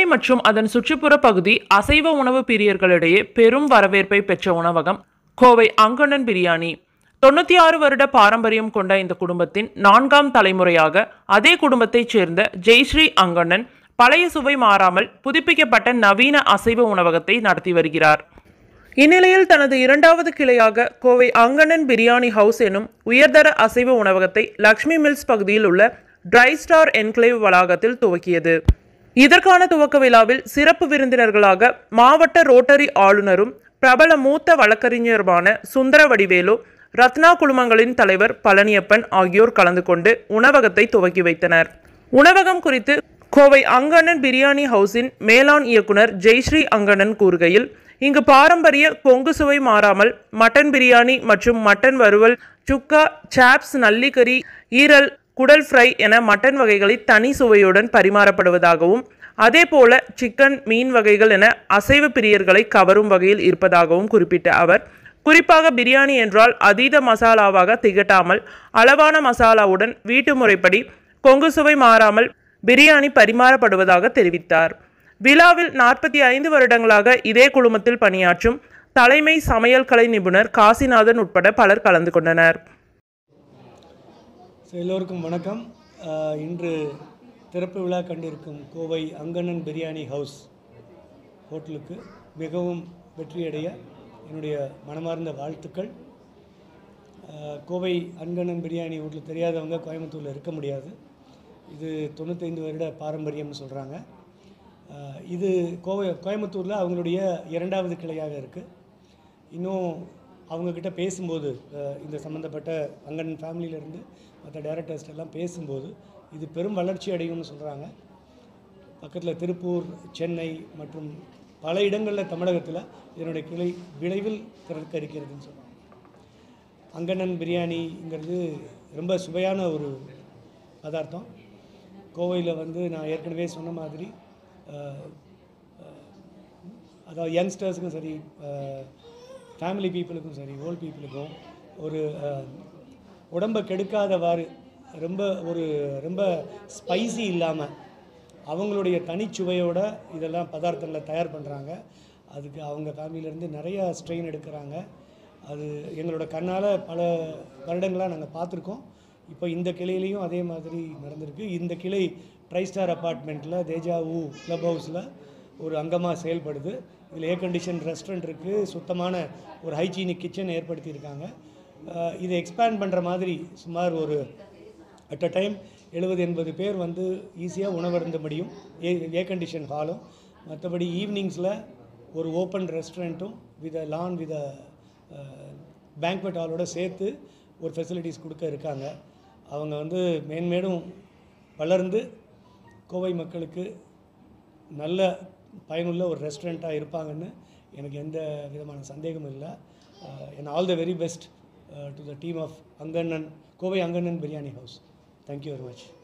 மற்றும் அதன் சுற்றுப்புற பகுதி அசைவ உணவு பிரியர்களிடையே பெரும் வரவேற்பை பெற்ற உணவகம் கோவை அங்கண்ணன் பிரியாணி தொண்ணூற்றி ஆறு வருட பாரம்பரியம் கொண்ட இந்த குடும்பத்தின் நான்காம் தலைமுறையாக அதே குடும்பத்தைச் சேர்ந்த ஜெய்ஸ்ரீ அங்கண்ணன் பழைய சுவை மாறாமல் புதுப்பிக்கப்பட்ட நவீன அசைவ உணவகத்தை நடத்தி வருகிறார் இந்நிலையில் தனது இரண்டாவது கிளையாக கோவை அங்கண்ணன் பிரியாணி ஹவுஸ் எனும் உயர்தர அசைவ உணவகத்தை லக்ஷ்மி மில்ஸ் பகுதியில் உள்ள ட்ரை ஸ்டார் என்க்ளேவ் வளாகத்தில் துவக்கியது இதற்கான துவக்க விழாவில் சிறப்பு விருந்தினர்களாக மாவட்ட ரோட்டரி ஆளுநரும் பிரபல மூத்த வழக்கறிஞருமான சுந்தர வடிவேலு ரத்னா குழுமங்களின் தலைவர் பழனியப்பன் ஆகியோர் கலந்து கொண்டு உணவகத்தை துவக்கி வைத்தனர் உணவகம் குறித்து கோவை அங்கண்ணன் பிரியாணி ஹவுஸின் மேலாண் இயக்குனர் ஜெய்ஸ்ரீ அங்கண்ணன் கூறுகையில் இங்கு பாரம்பரிய கொங்கு சுவை மாறாமல் மட்டன் பிரியாணி மற்றும் மட்டன் வறுவல் சுக்கா சாப்ஸ் நல்லிக்கறி ஈரல் குடல் ஃப்ரை என மட்டன் வகைகளை தனி சுவையுடன் பரிமாறப்படுவதாகவும் அதேபோல சிக்கன் மீன் வகைகள் என அசைவ பிரியர்களை கவரும் வகையில் இருப்பதாகவும் குறிப்பிட்ட அவர் குறிப்பாக பிரியாணி என்றால் அதீத மசாலாவாக திகட்டாமல் அளவான மசாலாவுடன் வீட்டு முறைப்படி கொங்கு சுவை மாறாமல் பிரியாணி பரிமாறப்படுவதாக தெரிவித்தார் விழாவில் நாற்பத்தி ஐந்து வருடங்களாக இதே குழுமத்தில் பணியாற்றும் தலைமை சமையல் கலை நிபுணர் காசிநாதன் உட்பட பலர் கலந்து கொண்டனர் ஸோ எல்லோருக்கும் வணக்கம் ஆஹ் இன்று திறப்பு விழா கண்டிருக்கும் கோவை அங்கண்ணன் பிரியாணி ஹவுஸ் ஹோட்டலுக்கு மிகவும் வெற்றியடைய என்னுடைய மனமார்ந்த வாழ்த்துக்கள் ஆஹ் கோவை அங்கண்ணன் பிரியாணி ஹோட்டல் தெரியாதவங்க கோயம்புத்தூரில் இருக்க முடியாது இது தொண்ணூத்தைந்து வருட பாரம்பரியம்னு சொல்கிறாங்க இது கோவை கோயம்புத்தூரில் அவங்களுடைய இரண்டாவது கிளையாக இருக்குது இன்னும் அவங்கக்கிட்ட பேசும்போது அஹ், இந்த சம்மந்தப்பட்ட அங்கன் ஃபேமிலியிலேருந்து மற்ற டேரக்டர்ஸ்ட் எல்லாம் பேசும்போது இது பெரும் வளர்ச்சி அடையும்னு சொல்கிறாங்க பக்கத்தில் திருப்பூர் சென்னை மற்றும் பல இடங்களில் தமிழகத்தில் இதனுடைய கிளை விரைவில் திறக்க இருக்கிறதுன்னு சொல்கிறாங்க அங்கண்ணன் பிரியாணிங்கிறது ரொம்ப சுவையான ஒரு பதார்த்தம் கோவையில் வந்து நான் ஏற்கனவே சொன்ன மாதிரி அஹ், அதாவது யங்ஸ்டர்ஸுக்கும் சரி ஃபேமிலி பீப்புளுக்கும் சரி ஓல்ட் பீப்புளுக்கும் ஒரு அஹ், உடம்பை கெடுக்காதவாறு ரொம்ப ஒரு ரொம்ப ஸ்பைசி இல்லாமல் அவங்களுடைய தனிச்சுவையோட இதெல்லாம் பதார்த்தங்களை தயார் பண்ணுறாங்க அதுக்கு அவங்க ஃபேமிலியிலேருந்து நிறைய ஸ்ட்ரெயின் எடுக்கிறாங்க அது எங்களோட கண்ணால் பல வருடங்களாக நாங்கள் பார்த்துருக்கோம் இப்போ இந்த கிளையிலையும் அதே மாதிரி நடந்திருக்கு இந்த கிளை ட்ரை ஸ்டார் அப்பார்ட்மெண்ட்டில் தேஜா ஊ கிளப் ஹவுஸில் ஒரு அங்கமாக செயல்படுது இதில் ஏர் கண்டிஷன் ரெஸ்டாரண்ட் இருக்குது சுத்தமான ஒரு ஹைஜீனிக் கிச்சன் ஏற்படுத்தியிருக்காங்க அஹ் இதை எக்ஸ்பேண்ட் பண்ணுற மாதிரி சுமார் ஒரு அட் அ டைம் எழுபது எண்பது பேர் வந்து ஈஸியாக உணவருந்த முடியும் ஏ ஏர் கண்டிஷன் ஹாலும் மற்றபடி ஈவினிங்ஸில் ஒரு ஓப்பன் ரெஸ்டாரண்ட்டும் வித லான் வித பேங்க்வெட் ஹாலோட சேர்த்து ஒரு ஃபெசிலிட்டிஸ் கொடுக்க இருக்காங்க அவங்க வந்து மேன்மேலும் வளர்ந்து கோவை மக்களுக்கு நல்ல பயனுள்ள ஒரு ரெஸ்டாரண்ட்டாக இருப்பாங்கன்னு எனக்கு எந்த விதமான சந்தேகமும் இல்லை and all the very best to the team of Angannan Kovai Angannan biryani house thank you very much